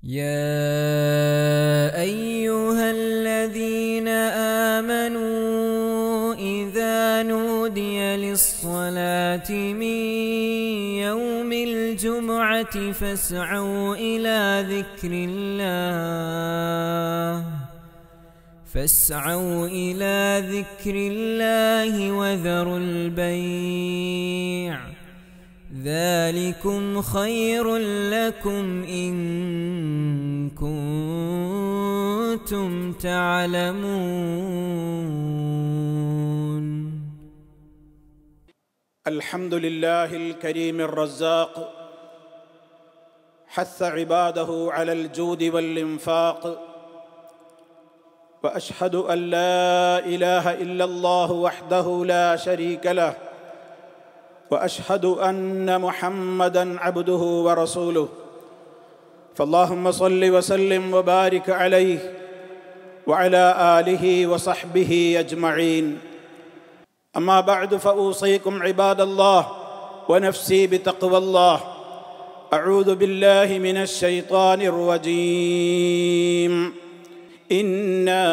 يا ايها الذين امنوا اذا نودي للصلاه من يوم الجمعه فاسعوا الى ذكر الله فاسعوا الى ذكر الله وذروا البيع ذلكم خير لكم إن كنتم تعلمون الحمد لله الكريم الرزاق حث عباده على الجود والانفاق واشهد ان لا اله الا الله وحده لا شريك له واشهد ان محمدا عبده ورسوله فاللهم صل وسلم وبارك عليه وعلى اله وصحبه اجمعين اما بعد فاوصيكم عباد الله ونفسي بتقوى الله اعوذ بالله من الشيطان الرجيم انا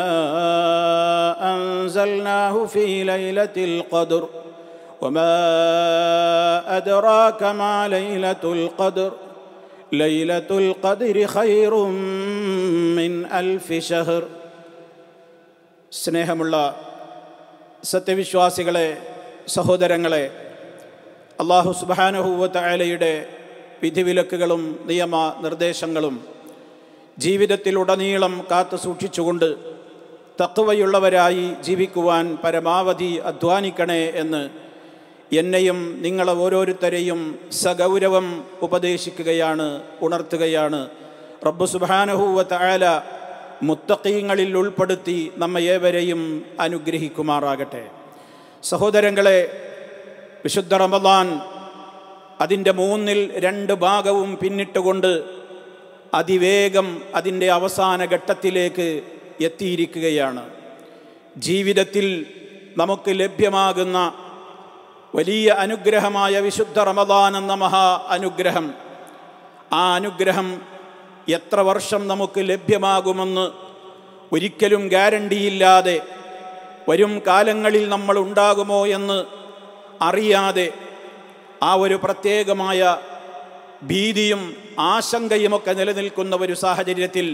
انزلناه في ليله القدر وما أدراك ما ليلة القدر ليلة القدر خير من ألف شهر സ്നേഹമുള്ള സത്യവിശ്വാസികളെ സഹോദരങ്ങളെ അള്ളാഹു സുബാനഹൂവത്തലയുടെ വിധിവിലക്കുകളും നിയമ നിർദ്ദേശങ്ങളും ജീവിതത്തിലുടനീളം കാത്തു സൂക്ഷിച്ചുകൊണ്ട് തത്വയുള്ളവരായി ജീവിക്കുവാൻ പരമാവധി അധ്വാനിക്കണേ എന്ന് എന്നെയും നിങ്ങളെ ഓരോരുത്തരെയും സഗൗരവം ഉപദേശിക്കുകയാണ് ഉണർത്തുകയാണ് റബ്ബു സുബാനഹൂവ താല മുത്തക്കീങ്ങളിൽ ഉൾപ്പെടുത്തി നമ്മെ ഏവരെയും അനുഗ്രഹിക്കുമാറാകട്ടെ സഹോദരങ്ങളെ വിശുദ്ധ റമദാൻ അതിൻ്റെ മൂന്നിൽ രണ്ട് ഭാഗവും പിന്നിട്ടുകൊണ്ട് അതിവേഗം അതിൻ്റെ അവസാന ഘട്ടത്തിലേക്ക് എത്തിയിരിക്കുകയാണ് ജീവിതത്തിൽ നമുക്ക് ലഭ്യമാകുന്ന വലിയ അനുഗ്രഹമായ വിശുദ്ധ റമദാൻ എന്ന മഹാ അനുഗ്രഹം ആ അനുഗ്രഹം എത്ര വർഷം നമുക്ക് ലഭ്യമാകുമെന്ന് ഒരിക്കലും ഗ്യാരണ്ടിയില്ലാതെ വരും കാലങ്ങളിൽ നമ്മൾ ഉണ്ടാകുമോ എന്ന് അറിയാതെ ആ ഒരു പ്രത്യേകമായ ഭീതിയും ആശങ്കയുമൊക്കെ നിലനിൽക്കുന്ന ഒരു സാഹചര്യത്തിൽ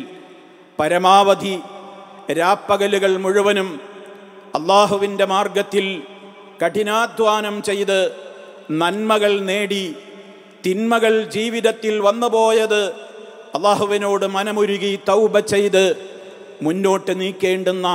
പരമാവധി രാപ്പകലുകൾ മുഴുവനും അള്ളാഹുവിൻ്റെ മാർഗത്തിൽ കഠിനാധ്വാനം ചെയ്ത് നന്മകൾ നേടി തിന്മകൾ ജീവിതത്തിൽ വന്നുപോയത് അള്ളാഹുവിനോട് മനമുരുകി തൗബ ചെയ്ത് മുന്നോട്ട് നീക്കേണ്ടുന്ന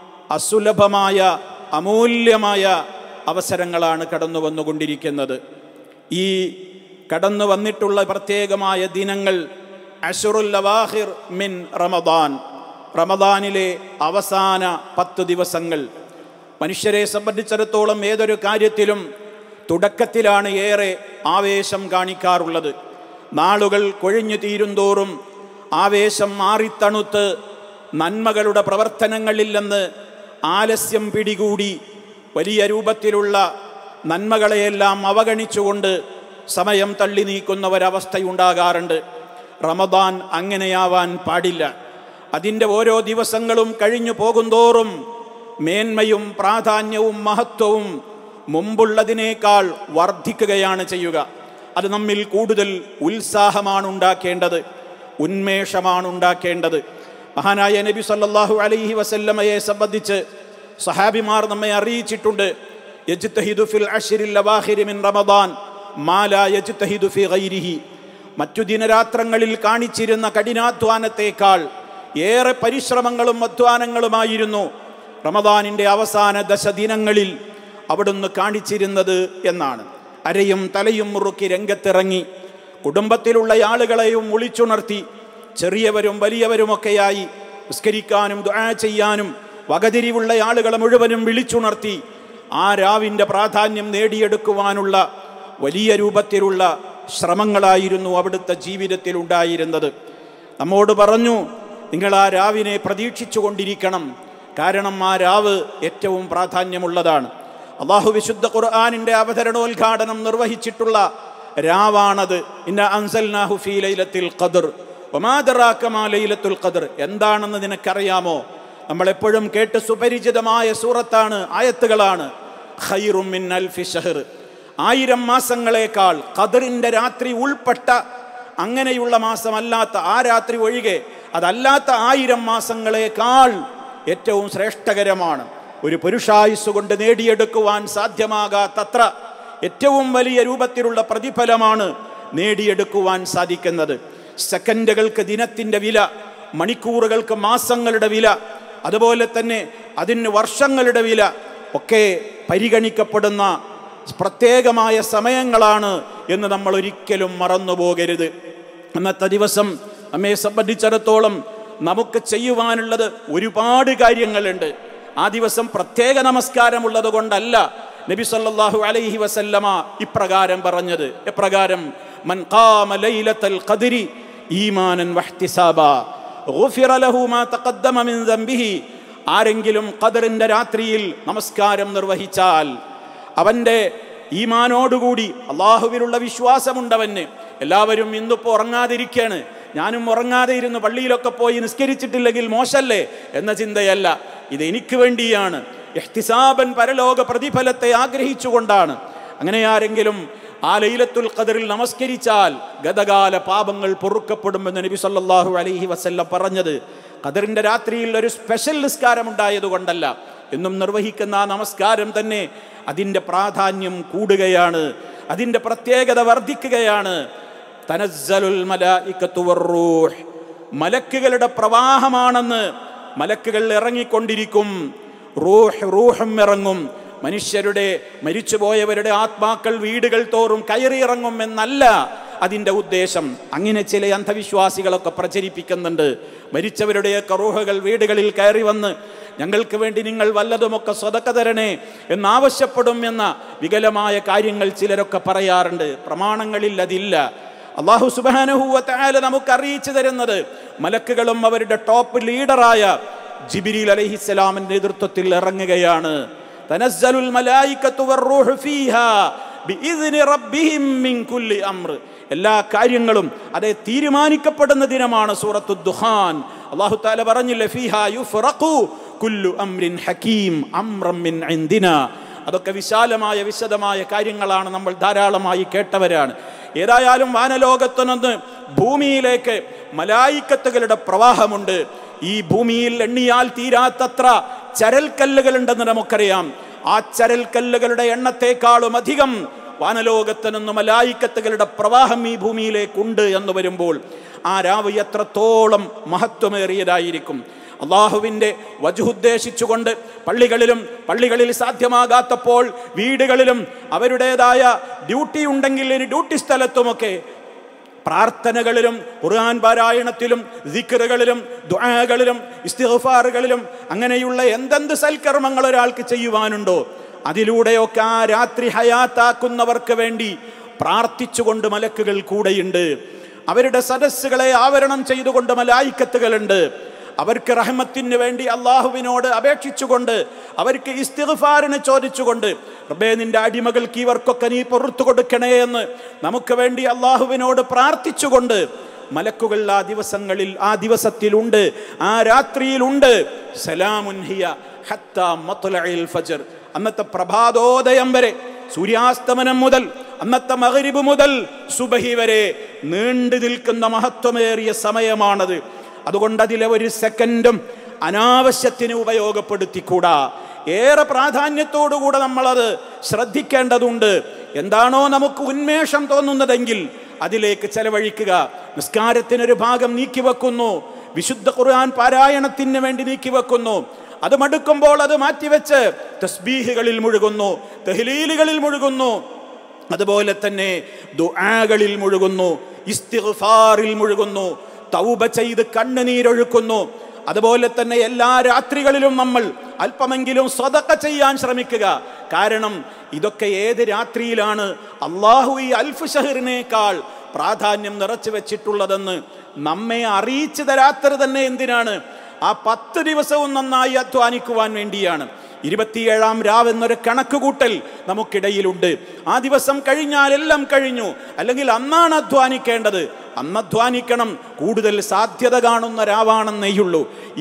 അസുലഭമായ അമൂല്യമായ അവസരങ്ങളാണ് കടന്നു വന്നുകൊണ്ടിരിക്കുന്നത് ഈ കടന്നു വന്നിട്ടുള്ള പ്രത്യേകമായ ദിനങ്ങൾ അഷുറുല്ലവാഹിർ മിൻ റമദാൻ റമദാനിലെ അവസാന പത്ത് ദിവസങ്ങൾ മനുഷ്യരെ സംബന്ധിച്ചിടത്തോളം ഏതൊരു കാര്യത്തിലും തുടക്കത്തിലാണ് ഏറെ ആവേശം കാണിക്കാറുള്ളത് നാളുകൾ കൊഴിഞ്ഞു തീരുന്തോറും ആവേശം മാറിത്തണുത്ത് നന്മകളുടെ പ്രവർത്തനങ്ങളില്ലെന്ന് ആലസ്യം പിടികൂടി വലിയ രൂപത്തിലുള്ള നന്മകളെയെല്ലാം അവഗണിച്ചുകൊണ്ട് സമയം തള്ളി നീക്കുന്ന ഒരവസ്ഥയുണ്ടാകാറുണ്ട് റമദാൻ അങ്ങനെയാവാൻ പാടില്ല അതിൻ്റെ ഓരോ ദിവസങ്ങളും കഴിഞ്ഞു പോകുന്തോറും മേന്മയും പ്രാധാന്യവും മഹത്വവും മുമ്പുള്ളതിനേക്കാൾ വർദ്ധിക്കുകയാണ് ചെയ്യുക അത് നമ്മിൽ കൂടുതൽ ഉത്സാഹമാണ് ഉണ്ടാക്കേണ്ടത് ഉന്മേഷമാണ് ഉണ്ടാക്കേണ്ടത് മഹാനായ നബി സല്ലല്ലാഹു അലൈഹി വസല്ലമയെ സംബന്ധിച്ച് സഹാബിമാർ നമ്മെ അറിയിച്ചിട്ടുണ്ട് യജ്തഹിദു ഫിൽ അശ്രിൽ ലവാഹിരി മിൻ റമദാൻ മാല യജ്തഹിദു ഫി ഗൈരിഹി മറ്റു ദിനരാത്രങ്ങളിൽ കാണിച്ചിരുന്ന കഠിനാധ്വാനത്തേക്കാൾ ഏറെ പരിശ്രമങ്ങളും അധ്വാനങ്ങളുമായിരുന്നു റമദാനിൻ്റെ അവസാന ദശദിനങ്ങളിൽ അവിടുന്ന് കാണിച്ചിരുന്നത് എന്നാണ് അരയും തലയും മുറുക്കി രംഗത്തിറങ്ങി കുടുംബത്തിലുള്ള ആളുകളെയും വിളിച്ചുണർത്തി ചെറിയവരും വലിയവരുമൊക്കെയായി നിസ്കരിക്കാനും ദുആ ചെയ്യാനും വകതിരിവുള്ള ആളുകളെ മുഴുവനും വിളിച്ചുണർത്തി ആ രാവിൻ്റെ പ്രാധാന്യം നേടിയെടുക്കുവാനുള്ള വലിയ രൂപത്തിലുള്ള ശ്രമങ്ങളായിരുന്നു അവിടുത്തെ ജീവിതത്തിൽ ഉണ്ടായിരുന്നത് നമ്മോട് പറഞ്ഞു നിങ്ങൾ ആ രാവിനെ പ്രതീക്ഷിച്ചു കൊണ്ടിരിക്കണം കാരണം ആ രാവ് ഏറ്റവും പ്രാധാന്യമുള്ളതാണ് അള്ളാഹു വിശുദ്ധ ഖുർആാനിൻ്റെ അവതരണോദ്ഘാടനം നിർവഹിച്ചിട്ടുള്ള രാവാണത് ഇന്ന അൻസൽനാഹു ഫീ ലൈലത്തിൽ ഖദർ ഒമാദറാക്കമാ ലൈലത്തുൽ ഖദർ എന്താണെന്ന് നിനക്കറിയാമോ നമ്മളെപ്പോഴും കേട്ട് സുപരിചിതമായ സൂറത്താണ് ആയത്തുകളാണ് ഖൈറും മിൻ അൽഫി ഷഹർ ആയിരം മാസങ്ങളെക്കാൾ ഖദറിന്റെ രാത്രി ഉൾപ്പെട്ട അങ്ങനെയുള്ള മാസമല്ലാത്ത ആ രാത്രി ഒഴികെ അതല്ലാത്ത ആയിരം മാസങ്ങളെക്കാൾ ഏറ്റവും ശ്രേഷ്ഠകരമാണ് ഒരു പുരുഷായുസ് കൊണ്ട് നേടിയെടുക്കുവാൻ സാധ്യമാകാത്തത്ര ഏറ്റവും വലിയ രൂപത്തിലുള്ള പ്രതിഫലമാണ് നേടിയെടുക്കുവാൻ സാധിക്കുന്നത് സെക്കൻഡുകൾക്ക് ദിനത്തിൻ്റെ വില മണിക്കൂറുകൾക്ക് മാസങ്ങളുടെ വില അതുപോലെ തന്നെ അതിന് വർഷങ്ങളുടെ വില ഒക്കെ പരിഗണിക്കപ്പെടുന്ന പ്രത്യേകമായ സമയങ്ങളാണ് എന്ന് നമ്മൾ ഒരിക്കലും മറന്നു പോകരുത് അന്നത്തെ ദിവസം നമ്മെ സംബന്ധിച്ചിടത്തോളം നമുക്ക് ചെയ്യുവാനുള്ളത് ഒരുപാട് കാര്യങ്ങളുണ്ട് ആ ദിവസം പ്രത്യേക നമസ്കാരമുള്ളത് കൊണ്ടല്ല നബി സല്ലല്ലാഹു അലൈഹി വസല്ലമ ഇപ്രകാരം പറഞ്ഞത് എപ്രകാരം മൻ ഖാമ ലൈലത്തൽ ഖദ്രി ഈമാനൻ വഹ്തിസാബാ ഗുഫിറ ലഹു മാ തഖദ്ദമ മിൻ ദംബിഹി ആരെങ്കിലും ഖദറിന്റെ രാത്രിയിൽ നമസ്കാരം നിർവഹിച്ചാൽ അവൻ്റെ ഈമാനോടുകൂടി അള്ളാഹുവിലുള്ള വിശ്വാസമുണ്ടവന് എല്ലാവരും ഇന്നിപ്പോൾ ഉറങ്ങാതിരിക്കുകയാണ് ഞാനും ഉറങ്ങാതെ ഇരുന്ന് പള്ളിയിലൊക്കെ പോയി നിസ്കരിച്ചിട്ടില്ലെങ്കിൽ മോശല്ലേ എന്ന ചിന്തയല്ല ഇത് എനിക്ക് വേണ്ടിയാണ് എഹ്തിസാബൻ പരലോക പ്രതിഫലത്തെ ആഗ്രഹിച്ചുകൊണ്ടാണ് അങ്ങനെ ആരെങ്കിലും ആ ലൈലത്തുൽ ഖദറിൽ നമസ്കരിച്ചാൽ ഗതകാല പാപങ്ങൾ പൊറുക്കപ്പെടുമെന്ന് നബി സല്ലല്ലാഹു അലൈഹി വസല്ലം പറഞ്ഞത് ഖദറിന്റെ രാത്രിയിൽ ഒരു സ്പെഷ്യൽ നിസ്കാരം ഉണ്ടായതുകൊണ്ടല്ല എന്നും നിർവഹിക്കുന്ന ആ നമസ്കാരം തന്നെ അതിൻ്റെ പ്രാധാന്യം കൂടുകയാണ് അതിൻ്റെ പ്രത്യേകത വർദ്ധിക്കുകയാണ് തനസ്സലുൽ മലായിക്കത്തു വറൂഹ് മലക്കുകളുടെ പ്രവാഹമാണെന്ന് മലക്കുകൾ ഇറങ്ങിക്കൊണ്ടിരിക്കും റൂഹ് റൂഹും ഇറങ്ങും മനുഷ്യരുടെ മരിച്ചുപോയവരുടെ ആത്മാക്കൾ വീടുകൾ തോറും കയറിയിറങ്ങും എന്നല്ല അതിൻ്റെ ഉദ്ദേശം അങ്ങനെ ചില അന്ധവിശ്വാസികളൊക്കെ പ്രചരിപ്പിക്കുന്നുണ്ട് മരിച്ചവരുടെയൊക്കെ റൂഹകൾ വീടുകളിൽ കയറി വന്ന് ഞങ്ങൾക്ക് വേണ്ടി നിങ്ങൾ വല്ലതുമൊക്കെ സ്വതക്ക തരണേ എന്നാവശ്യപ്പെടും എന്ന വികലമായ കാര്യങ്ങൾ ചിലരൊക്കെ പറയാറുണ്ട് പ്രമാണങ്ങളിൽ അതില്ല അള്ളാഹു സുബാനഹുവല നമുക്ക് അറിയിച്ചു തരുന്നത് മലക്കുകളും അവരുടെ ടോപ്പ് ലീഡറായ ജിബിരിൽ അലഹിസ്സലാമിന്റെ നേതൃത്വത്തിൽ ഇറങ്ങുകയാണ് തനസ്സലുൽ മലായിക്കത്തു വറൂഹു ഫീഹാ ബിഇദ്നി റബ്ബിഹിം മിൻ കുല്ലി അംർ എല്ലാ കാര്യങ്ങളും അതേ തീരുമാനിക്കപ്പെടുന്ന ദിനമാണ് സൂറത്തു ദുഹാൻ അള്ളാഹു താല പറഞ്ഞില്ലേ ഫീഹാ യുഫ്റഖു കുല്ലു അംരിൻ ഹകീം അംറം മിൻ ഇൻദിന അതൊക്കെ വിശാലമായ വിശദമായ കാര്യങ്ങളാണ് നമ്മൾ ധാരാളമായി കേട്ടവരാണ് ഏതായാലും വാനലോകത്തുനിന്ന് ഭൂമിയിലേക്ക് മലായിക്കത്തുകളുടെ പ്രവാഹമുണ്ട് ഈ ഭൂമിയിൽ എണ്ണിയാൽ തീരാത്തത്ര ചരൽക്കല്ലുകളുണ്ടെന്ന് നമുക്കറിയാം ആ ചരൽക്കല്ലുകളുടെ എണ്ണത്തെക്കാളും അധികം വാനലോകത്ത് നിന്ന് മലായിക്കത്തുകളുടെ പ്രവാഹം ഈ ഭൂമിയിലേക്കുണ്ട് എന്ന് വരുമ്പോൾ ആ രാവ് എത്രത്തോളം മഹത്വമേറിയതായിരിക്കും അള്ളാഹുവിൻ്റെ വജുദ്ദേശിച്ചുകൊണ്ട് പള്ളികളിലും പള്ളികളിൽ സാധ്യമാകാത്തപ്പോൾ വീടുകളിലും അവരുടേതായ ഡ്യൂട്ടി ഉണ്ടെങ്കിൽ ഇനി ഡ്യൂട്ടി സ്ഥലത്തുമൊക്കെ പ്രാർത്ഥനകളിലും ഖുർആൻ പാരായണത്തിലും ദിക്കറുകളിലും ദുആകളിലും ഇസ്തിഗ്ഫാറുകളിലും അങ്ങനെയുള്ള എന്തെന്ത് സൽക്കർമ്മങ്ങൾ ഒരാൾക്ക് ചെയ്യുവാനുണ്ടോ അതിലൂടെയൊക്കെ ആ രാത്രി ഹയാത്താക്കുന്നവർക്ക് വേണ്ടി പ്രാർത്ഥിച്ചുകൊണ്ട് മലക്കുകൾ കൂടെയുണ്ട് അവരുടെ സദസ്സുകളെ ആവരണം ചെയ്തുകൊണ്ട് മലായിക്കത്തുകളുണ്ട് അവർക്ക് റഹ്മത്തിന് വേണ്ടി അള്ളാഹുവിനോട് അപേക്ഷിച്ചുകൊണ്ട് അവർക്ക് ഇസ്തിഗ്ഫാറിന് ചോദിച്ചുകൊണ്ട് റബ്ബേ നിന്റെ അടിമകൾക്ക് ഇവർക്കൊക്കെ നീ പുറത്തു കൊടുക്കണേ എന്ന് നമുക്ക് വേണ്ടി അള്ളാഹുവിനോട് പ്രാർത്ഥിച്ചുകൊണ്ട് മലക്കുകൾ ആ ദിവസങ്ങളിൽ ആ ദിവസത്തിലുണ്ട് ആ രാത്രിയിലുണ്ട് സലാമുൻഹിയ ഹത്താ മത്ലഇൽ ഫജ്ർ അന്നത്തെ പ്രഭാതോദയം വരെ സൂര്യാസ്തമനം മുതൽ അന്നത്തെ മകരിബ് മുതൽ സുബഹി വരെ നീണ്ടു നിൽക്കുന്ന മഹത്വമേറിയ സമയമാണത് അതുകൊണ്ട് അതിലെ ഒരു സെക്കൻഡും അനാവശ്യത്തിന് ഉപയോഗപ്പെടുത്തിക്കൂടാ ഏറെ പ്രാധാന്യത്തോടുകൂടെ നമ്മളത് ശ്രദ്ധിക്കേണ്ടതുണ്ട് എന്താണോ നമുക്ക് ഉന്മേഷം തോന്നുന്നതെങ്കിൽ അതിലേക്ക് ചെലവഴിക്കുക നിസ്കാരത്തിനൊരു ഭാഗം നീക്കിവെക്കുന്നു വിശുദ്ധ ഖുർആൻ പാരായണത്തിന് വേണ്ടി നീക്കിവെക്കുന്നു അത് മടുക്കുമ്പോൾ അത് മാറ്റിവെച്ച് തസ്ബീഹുകളിൽ മുഴുകുന്നു തെഹ്ലീലുകളിൽ മുഴുകുന്നു അതുപോലെ തന്നെ ദുആകളിൽ മുഴുകുന്നു ഇസ്തിഗ്ഫാറിൽ മുഴുകുന്നു തൗബ ചെയ്ത് കണ്ണുനീരൊഴുക്കുന്നു അതുപോലെ തന്നെ എല്ലാ രാത്രികളിലും നമ്മൾ അല്പമെങ്കിലും സ്വതക്ക ചെയ്യാൻ ശ്രമിക്കുക കാരണം ഇതൊക്കെ ഏത് രാത്രിയിലാണ് അള്ളാഹു ഈ അൽഫ് ഷഹറിനേക്കാൾ പ്രാധാന്യം നിറച്ചു വെച്ചിട്ടുള്ളതെന്ന് നമ്മെ അറിയിച്ചു തരാത്തത് തന്നെ എന്തിനാണ് ആ പത്ത് ദിവസവും നന്നായി അധ്വാനിക്കുവാൻ വേണ്ടിയാണ് ഇരുപത്തിയേഴാം രാവ് എന്നൊരു കണക്കുകൂട്ടൽ നമുക്കിടയിലുണ്ട് ആ ദിവസം കഴിഞ്ഞാൽ എല്ലാം കഴിഞ്ഞു അല്ലെങ്കിൽ അന്നാണ് അധ്വാനിക്കേണ്ടത് അന്ന് അധ്വാനിക്കണം കൂടുതൽ സാധ്യത കാണുന്ന രാവാണെന്നേയുള്ളൂ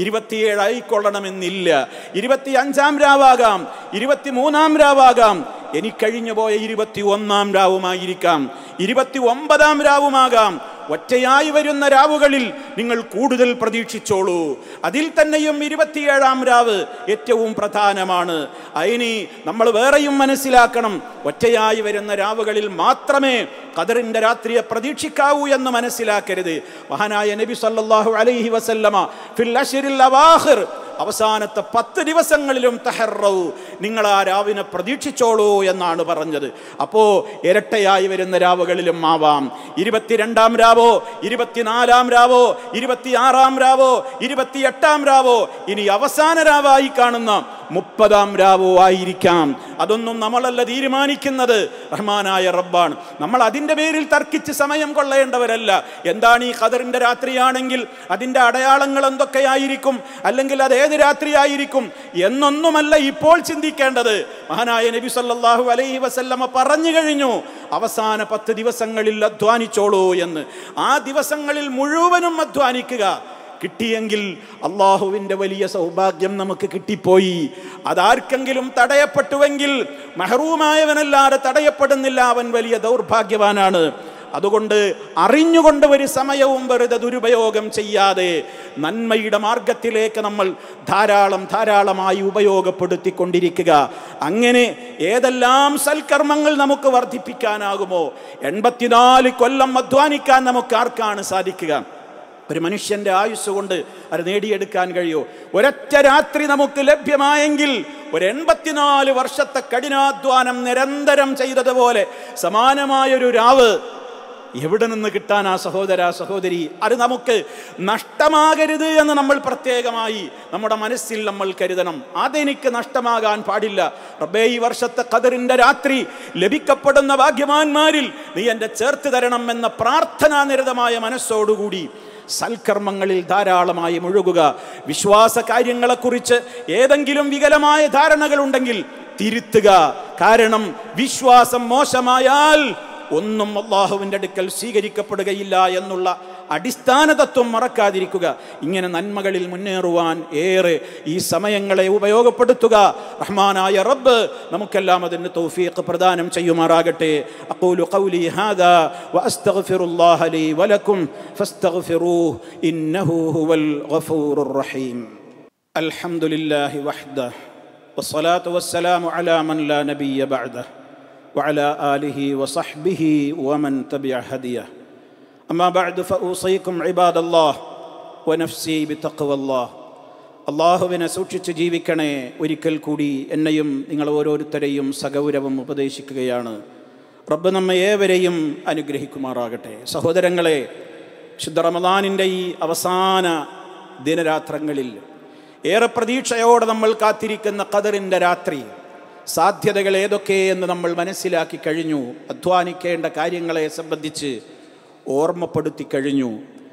ഇരുപത്തിയേഴായിക്കൊള്ളണമെന്നില്ല ഇരുപത്തി അഞ്ചാം രാവാകാം ഇരുപത്തിമൂന്നാം രാവാകാം ഇനി കഴിഞ്ഞു പോയ ഇരുപത്തി ഒന്നാം രാവുമായിരിക്കാം ഇരുപത്തി ഒമ്പതാം രാവുമാകാം ഒറ്റയായി വരുന്ന രാവുകളിൽ നിങ്ങൾ കൂടുതൽ പ്രതീക്ഷിച്ചോളൂ അതിൽ തന്നെയും ഇരുപത്തിയേഴാം രാവ് ഏറ്റവും പ്രധാനമാണ് അതിനി നമ്മൾ വേറെയും മനസ്സിലാക്കണം ഒറ്റയായി വരുന്ന രാവുകളിൽ മാത്രമേ ഖദറിന്റെ രാത്രിയെ പ്രതീക്ഷിക്കാവൂ എന്ന് മനസ്സിലാക്കരുത് മഹാനായ നബി സല്ലല്ലാഹു അലൈഹി വസല്ലമ ഫിൽ അശ്റിൽ അവാഖിർ അവസാനത്തെ പത്ത് ദിവസങ്ങളിലും തഹറവു നിങ്ങൾ ആ രാവിനെ പ്രതീക്ഷിച്ചോളൂ എന്നാണ് പറഞ്ഞത് അപ്പോ ഇരട്ടയായി വരുന്ന രാവുകളിലും ആവാം ഇരുപത്തിരണ്ടാം രാവോ ഇരുപത്തിനാലാം രാവോ ഇരുപത്തിയാറാം രാവോ ഇരുപത്തിയെട്ടാം രാവോ ഇനി അവസാന രാവായി കാണുന്ന മുപ്പതാം രാവോ ആയിരിക്കാം അതൊന്നും നമ്മളല്ല തീരുമാനിക്കുന്നത് റഹ്മാനായ റബ്ബാണ് നമ്മൾ അതിൻ്റെ പേരിൽ തർക്കിച്ച് സമയം കൊള്ളേണ്ടവരല്ല എന്താണ് ഈ ഖദറിന്റെ രാത്രിയാണെങ്കിൽ അതിൻ്റെ അടയാളങ്ങൾ എന്തൊക്കെയായിരിക്കും അല്ലെങ്കിൽ അത് ഏത് രാത്രിയായിരിക്കും എന്നൊന്നുമല്ല ഇപ്പോൾ ചിന്തിക്കേണ്ടത് മഹാനായ നബി സല്ലല്ലാഹു അലൈഹി വസല്ലമ പറഞ്ഞു കഴിഞ്ഞു അവസാന പത്ത് ദിവസങ്ങളിൽ അധ്വാനിച്ചോളൂ എന്ന് ആ ദിവസങ്ങളിൽ മുഴുവനും അധ്വാനിക്കുക കിട്ടിയെങ്കിൽ അള്ളാഹുവിൻ്റെ വലിയ സൗഭാഗ്യം നമുക്ക് കിട്ടിപ്പോയി അതാർക്കെങ്കിലും തടയപ്പെട്ടുവെങ്കിൽ മെഹറൂമായവനല്ലാതെ തടയപ്പെടുന്നില്ല അവൻ വലിയ ദൗർഭാഗ്യവാനാണ് അതുകൊണ്ട് അറിഞ്ഞുകൊണ്ട് ഒരു സമയവും വെറുതെ ദുരുപയോഗം ചെയ്യാതെ നന്മയുടെ മാർഗത്തിലേക്ക് നമ്മൾ ധാരാളം ധാരാളമായി ഉപയോഗപ്പെടുത്തിക്കൊണ്ടിരിക്കുക അങ്ങനെ ഏതെല്ലാം സൽക്കർമ്മങ്ങൾ നമുക്ക് വർദ്ധിപ്പിക്കാനാകുമോ എൺപത്തിനാല് കൊല്ലം അധ്വാനിക്കാൻ നമുക്ക് ആർക്കാണ് സാധിക്കുക ഒരു മനുഷ്യന്റെ ആയുസ് കൊണ്ട് അത് നേടിയെടുക്കാൻ കഴിയോ ഒരൊറ്റ രാത്രി നമുക്ക് ലഭ്യമായെങ്കിൽ ഒരു എൺപത്തിനാല് വർഷത്തെ കഠിനാധ്വാനം നിരന്തരം ചെയ്തതുപോലെ സമാനമായൊരു രാവ് എവിടെ നിന്ന് കിട്ടാൻ ആ സഹോദര സഹോദരി അത് നമുക്ക് നഷ്ടമാകരുത് എന്ന് നമ്മൾ പ്രത്യേകമായി നമ്മുടെ മനസ്സിൽ നമ്മൾ കരുതണം അതെനിക്ക് നഷ്ടമാകാൻ പാടില്ല റബ്ബേ ഈ വർഷത്തെ കതിറിന്റെ രാത്രി ലഭിക്കപ്പെടുന്ന ഭാഗ്യവാന്മാരിൽ നീ എൻ്റെ ചേർത്ത് തരണം എന്ന പ്രാർത്ഥനാ നിരതമായ മനസ്സോടുകൂടി സൽക്കർമ്മങ്ങളിൽ ധാരാളമായി മുഴുകുക വിശ്വാസ കാര്യങ്ങളെക്കുറിച്ച് ഏതെങ്കിലും വികലമായ ധാരണകളുണ്ടെങ്കിൽ തിരുത്തുക കാരണം വിശ്വാസം മോശമായാൽ ഒന്നും അള്ളാഹുവിൻ്റെ അടുക്കൽ സ്വീകരിക്കപ്പെടുകയില്ല എന്നുള്ള അടിസ്ഥാന തത്വം മറക്കാതിരിക്കുക ഇങ്ങനെ നന്മകളിൽ മുന്നേറുവാൻ ഏറെ ഈ സമയങ്ങളെ ഉപയോഗപ്പെടുത്തുക റഹ്മാനായ റബ്ബ് നമുക്കെല്ലാം അതിന് തൗഫീഖ് പ്രദാനം ചെയ്യുമാറാകട്ടെ അഖൂലു ഖൗലി ഹാദാ വഅസ്തഗ്ഫിറുല്ലാഹ ലീ വലക്കും ഫസ്തഗ്ഫിറൂഹു ഇന്നഹു ഹുവൽ ഗഫൂറുർ റഹീം അൽഹംദുലില്ലാഹി വഹ്ദഹ والصلاة والسلام على من لا نبي بعده وعلى آله وصحبه ومن تبع هديه أما بعد فأوصيكم عباد الله ونفسي بتقوى الله അള്ളാഹുവിനെ സൂക്ഷിച്ച് ജീവിക്കണേ ഒരിക്കൽ കൂടി എന്നെയും നിങ്ങൾ ഓരോരുത്തരെയും സഗൗരവം ഉപദേശിക്കുകയാണ് റബ്ബ് നമ്മെ ഏവരെയും അനുഗ്രഹിക്കുമാറാകട്ടെ സഹോദരങ്ങളെ ശുദ്ധ റമദാനിൻ്റെ ഈ അവസാന ദിനരാത്രങ്ങളിൽ ഏറെ പ്രതീക്ഷയോടെ നമ്മൾ കാത്തിരിക്കുന്ന ഖദറിൻ്റെ രാത്രി സാധ്യതകൾ ഏതൊക്കെ എന്ന് നമ്മൾ മനസ്സിലാക്കി കഴിഞ്ഞു അധ്വാനിക്കേണ്ട കാര്യങ്ങളെ സംബന്ധിച്ച് ഓർമ്മപ്പെടുത്തി കഴിഞ്ഞു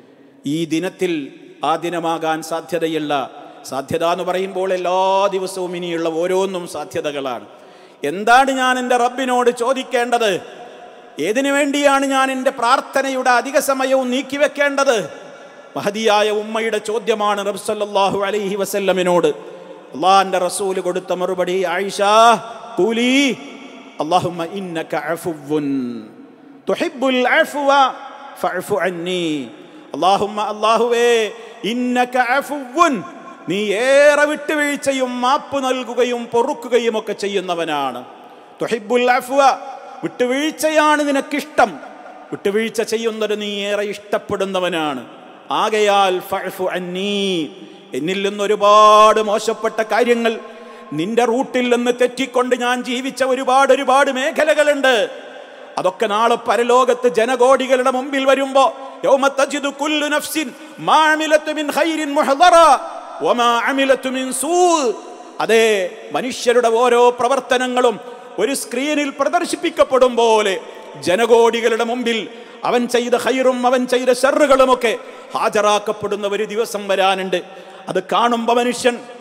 ഈ ദിനത്തിൽ ആ ദിനമാകാൻ സാധ്യതയുള്ള സാധ്യത എന്ന് പറയുമ്പോൾ എല്ലാ ദിവസവും ഇനിയുള്ള ഓരോന്നും സാധ്യതകളാണ് എന്താണ് ഞാൻ എൻ്റെ റബ്ബിനോട് ചോദിക്കേണ്ടത് ഏതിനു വേണ്ടിയാണ് ഞാൻ എൻ്റെ പ്രാർത്ഥനയുടെ അധിക സമയവും നീക്കിവെക്കേണ്ടത് മഹതിയായ ഉമ്മയുടെ ചോദ്യമാണ് റബ്സല്ലാഹു അലൈഹി വസല്ലമിനോട് അള്ളാഹിന്റെ റസൂല് കൊടുത്ത മറുപടി ആയിഷ കൂലി അല്ലാഹുമ്മ ഇന്നക അഫുവ്വുൻ തുഹിബ്ബുൽ അഫ്വ ഫഅഫു അന്നി അല്ലാഹുമ്മ അല്ലാഹുവേ ഇന്നക അഫുവ്വുൻ നീ ഏറെ വിട്ടുവീഴ്ചയും മാപ്പ് നൽകുകയും പൊറുക്കുകയും ഒക്കെ ചെയ്യുന്നവനാണ് തുഹിബ്ബുൽ അഫ്വ വിട്ടുവീഴ്ചയാണ് നിനക്കിഷ്ടം വിട്ടുവീഴ്ച ചെയ്യുന്നത് നീ ഏറെ ഇഷ്ടപ്പെടുന്നവനാണ് ആകയാൽ ഫഅഫു അന്നീ എന്നിൽ നിന്ന് ഒരുപാട് മോശപ്പെട്ട കാര്യങ്ങൾ നിന്റെ റൂട്ടിൽ നിന്ന് തെറ്റിക്കൊണ്ട് ഞാൻ ജീവിച്ച ഒരുപാട് ഒരുപാട് മേഖലകളുണ്ട് അതൊക്കെ നാളെ പരലോകത്ത് ജനകോടികളുടെ മുമ്പിൽ വരുമ്പോ യൗമ തജിദു കുല്ലു നഫ്സിൻ മാ അമിലത്ത് മിൻ ഖൈരിൻ മുഹ്ദറ വമാ അമിലത്ത് മിൻ സൂ അതെ മനുഷ്യരുടെ ഓരോ പ്രവർത്തനങ്ങളും ഒരു സ്ക്രീനിൽ പ്രദർശിപ്പിക്കപ്പെടും പോലെ ജനകോടികളുടെ മുമ്പിൽ അവൻ ചെയ്ത ഹൈറും അവൻ ചെയ്ത ഷെറുകളുമൊക്കെ ഹാജരാക്കപ്പെടുന്ന ഒരു ദിവസം വരാനുണ്ട് അത് കാണുമ്പോൾ മനുഷ്യൻ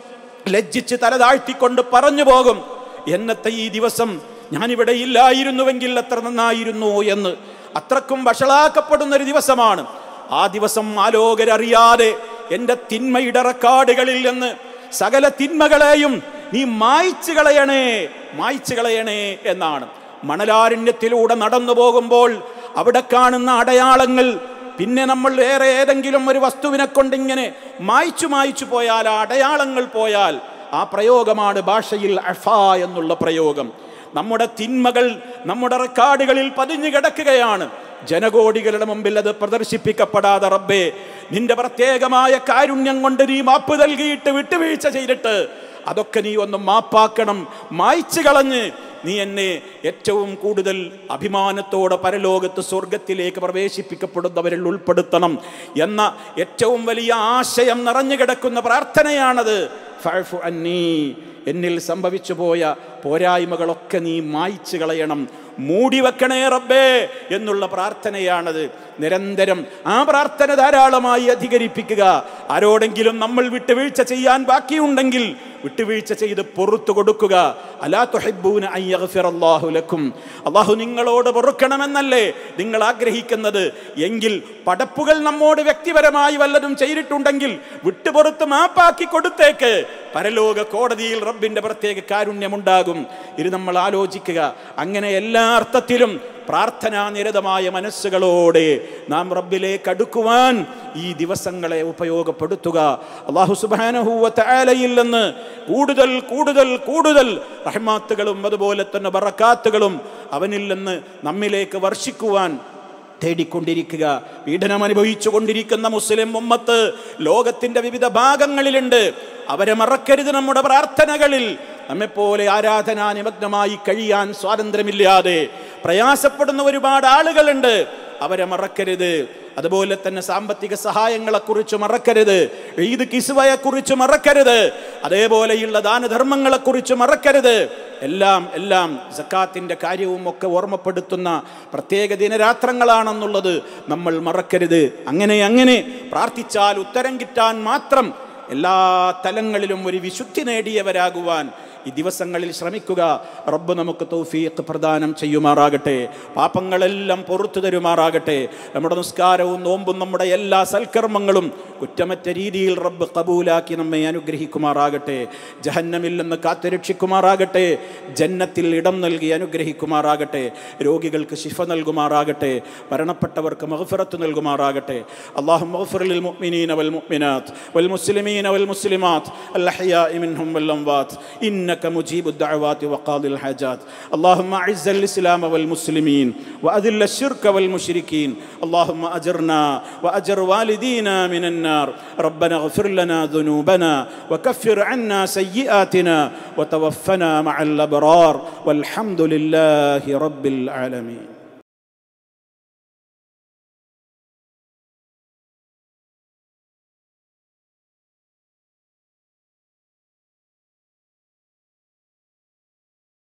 ലജ്ജിച്ച് തല താഴ്ത്തിക്കൊണ്ട് പറഞ്ഞു പോകും എന്നത്തെ ഈ ദിവസം ഞാനിവിടെ ഇല്ലായിരുന്നുവെങ്കിൽ എത്ര നന്നായിരുന്നു എന്ന് അത്രക്കും വഷളാക്കപ്പെടുന്ന ഒരു ദിവസമാണ് ആ ദിവസം ആലോകരറിയാതെ എൻ്റെ തിന്മയുടെ റെക്കാർഡുകളിൽ നിന്ന് സകല തിന്മകളെയും നീ മായ്ച്ചു കളയണേ മായ്ച്ചു കളയണേ എന്നാണ് മണലാരണ്യത്തിലൂടെ നടന്നു പോകുമ്പോൾ അവിടെ കാണുന്ന അടയാളങ്ങൾ പിന്നെ നമ്മൾ വേറെ ഏതെങ്കിലും ഒരു വസ്തുവിനെ കൊണ്ടിങ്ങനെ മായ്ച്ചു മായ്ച്ചു പോയാൽ ആ അടയാളങ്ങൾ പോയാൽ ആ പ്രയോഗമാണ് ഭാഷയിൽ അഫ എന്നുള്ള പ്രയോഗം നമ്മുടെ തിന്മകൾ നമ്മുടെ റെക്കാർഡുകളിൽ പതിഞ്ഞു കിടക്കുകയാണ് ജനകോടികളുടെ മുമ്പിൽ അത് പ്രദർശിപ്പിക്കപ്പെടാതെ റബ്ബേ നിന്റെ പ്രത്യേകമായ കാരുണ്യം കൊണ്ട് നീ മാപ്പ് നൽകിയിട്ട് വിട്ടുവീഴ്ച ചെയ്തിട്ട് അതൊക്കെ നീ ഒന്ന് മാപ്പാക്കണം മായ്ച്ചു കളഞ്ഞ് നീ എന്നെ ഏറ്റവും കൂടുതൽ അഭിമാനത്തോടെ പരലോകത്ത് സ്വർഗത്തിലേക്ക് പ്രവേശിപ്പിക്കപ്പെടുന്നവരിൽ ഉൾപ്പെടുത്തണം എന്ന ഏറ്റവും വലിയ ആശയം നിറഞ്ഞു കിടക്കുന്ന പ്രാർത്ഥനയാണത് ഫഅഫു അന്നീ എന്നിൽ സംഭവിച്ചു പോയ പോരായ്മകളൊക്കെ നീ മായ്ച്ചു കളയണം മൂടി വെക്കണേ റബ്ബേ എന്നുള്ള പ്രാർത്ഥനയാണത് നിരന്തരം ആ പ്രാർത്ഥന ധാരാളമായി അധികരിപ്പിക്കുക ആരോടെങ്കിലും നമ്മൾ വിട്ടുവീഴ്ച ചെയ്യാൻ ബാക്കിയുണ്ടെങ്കിൽ വിട്ടുവീഴ്ച ചെയ്ത് പൊറത്തു കൊടുക്കുക അലാ തുഹിബ്ബൂന അൻ യഗ്ഫിറല്ലാഹു ലക്കും അള്ളാഹു നിങ്ങളോട് പൊറുക്കണമെന്നല്ലേ നിങ്ങൾ ആഗ്രഹിക്കുന്നത് എങ്കിൽ പടപ്പുകൾ നമ്മോട് വ്യക്തിപരമായി വല്ലതും ചെയ്തിട്ടുണ്ടെങ്കിൽ വിട്ടുപുറത്ത് മാപ്പാക്കി കൊടുത്തേക്ക് പരലോക കോടതിയിൽ റബ്ബിന്റെ പ്രത്യേക കാരുണ്യമുണ്ടാകും ഇത് നമ്മൾ ആലോചിക്കുക അങ്ങനെ എല്ലാ അർത്ഥത്തിലും പ്രാർത്ഥനാ നിരതമായ മനസ്സുകളോടെ നാം റബ്ബിലേക്ക് അടുക്കുവാൻ ഈ ദിവസങ്ങളെ ഉപയോഗപ്പെടുത്തുക അള്ളാഹു സുബാനഹൂവലയിൽ നിന്ന് കൂടുതൽ കൂടുതൽ കൂടുതൽ റഹ്മാത്തുകളും അതുപോലെ തന്നെ ബറക്കാത്തുകളും അവനിൽ നിന്ന് നമ്മിലേക്ക് വർഷിക്കുവാൻ തേടിക്കൊണ്ടിരിക്കുക പീഡനം അനുഭവിച്ചു കൊണ്ടിരിക്കുന്ന മുസ്ലിം ഉമ്മത്ത് ലോകത്തിന്റെ വിവിധ ഭാഗങ്ങളിലുണ്ട് അവരെ മറക്കരുത് നമ്മുടെ പ്രാർത്ഥനകളിൽ നമ്മെപ്പോലെ ആരാധനാ നിമഗ്നമായി കഴിയാൻ സ്വാതന്ത്ര്യമില്ലാതെ പ്രയാസപ്പെടുന്ന ഒരുപാട് ആളുകളുണ്ട് അവരെ മറക്കരുത് അതുപോലെ തന്നെ സാമ്പത്തിക സഹായങ്ങളെക്കുറിച്ച് മറക്കരുത് ഈദ് കിസുവയെക്കുറിച്ച് മറക്കരുത് അതേപോലെയുള്ള ദാനധർമ്മങ്ങളെക്കുറിച്ച് മറക്കരുത് എല്ലാം എല്ലാം സക്കാത്തിൻ്റെ കാര്യവും ഒക്കെ ഓർമ്മപ്പെടുത്തുന്ന പ്രത്യേക ദിനരാത്രങ്ങളാണെന്നുള്ളത് നമ്മൾ മറക്കരുത് അങ്ങനെ അങ്ങനെ പ്രാർത്ഥിച്ചാൽ ഉത്തരം കിട്ടാൻ മാത്രം എല്ലാ തലങ്ങളിലും ഒരു വിശുദ്ധി നേടിയവരാകുവാൻ ഈ ദിവസങ്ങളിൽ ശ്രമിക്കുക റബ്ബ് നമുക്ക് തൗഫീഖ് പ്രദാനം ചെയ്യുമാറാകട്ടെ പാപങ്ങളെല്ലാം പൊറത്തു തരുമാറാകട്ടെ നമ്മുടെ നിസ്കാരവും നോമ്പും നമ്മുടെ എല്ലാ സൽക്കർമ്മങ്ങളും കുറ്റമറ്റ രീതിയിൽ റബ്ബ് കബൂലാക്കി നമ്മെ അനുഗ്രഹിക്കുമാറാകട്ടെ ജഹന്നമിൽ നിന്ന് കാത്തുരക്ഷിക്കുമാറാകട്ടെ ജന്നത്തിൽ ഇടം നൽകി അനുഗ്രഹിക്കുമാറാകട്ടെ രോഗികൾക്ക് ശിഫ നൽകുമാറാകട്ടെ മരണപ്പെട്ടവർക്ക് മഹഫിറത്ത് നൽകുമാറാകട്ടെ അള്ളാഹു മഹഫിറിൽ മുഅ്മിനീന വൽ മുഅ്മിനാത്ത് വൽ മുസ്ലിമീന വൽ മുസ്ലിമാത്ത് الأحياء منهم والأموات إنك مجيب الدعوات وقاضي الحاجات اللهم أعز الإسلام والمسلمين وأذل الشرك والمشركين اللهم أجرنا وأجر والدينا من النار ربنا اغفر لنا ذنوبنا وكفر عنا سيئاتنا وتوفنا مع الأبرار والحمد لله رب العالمين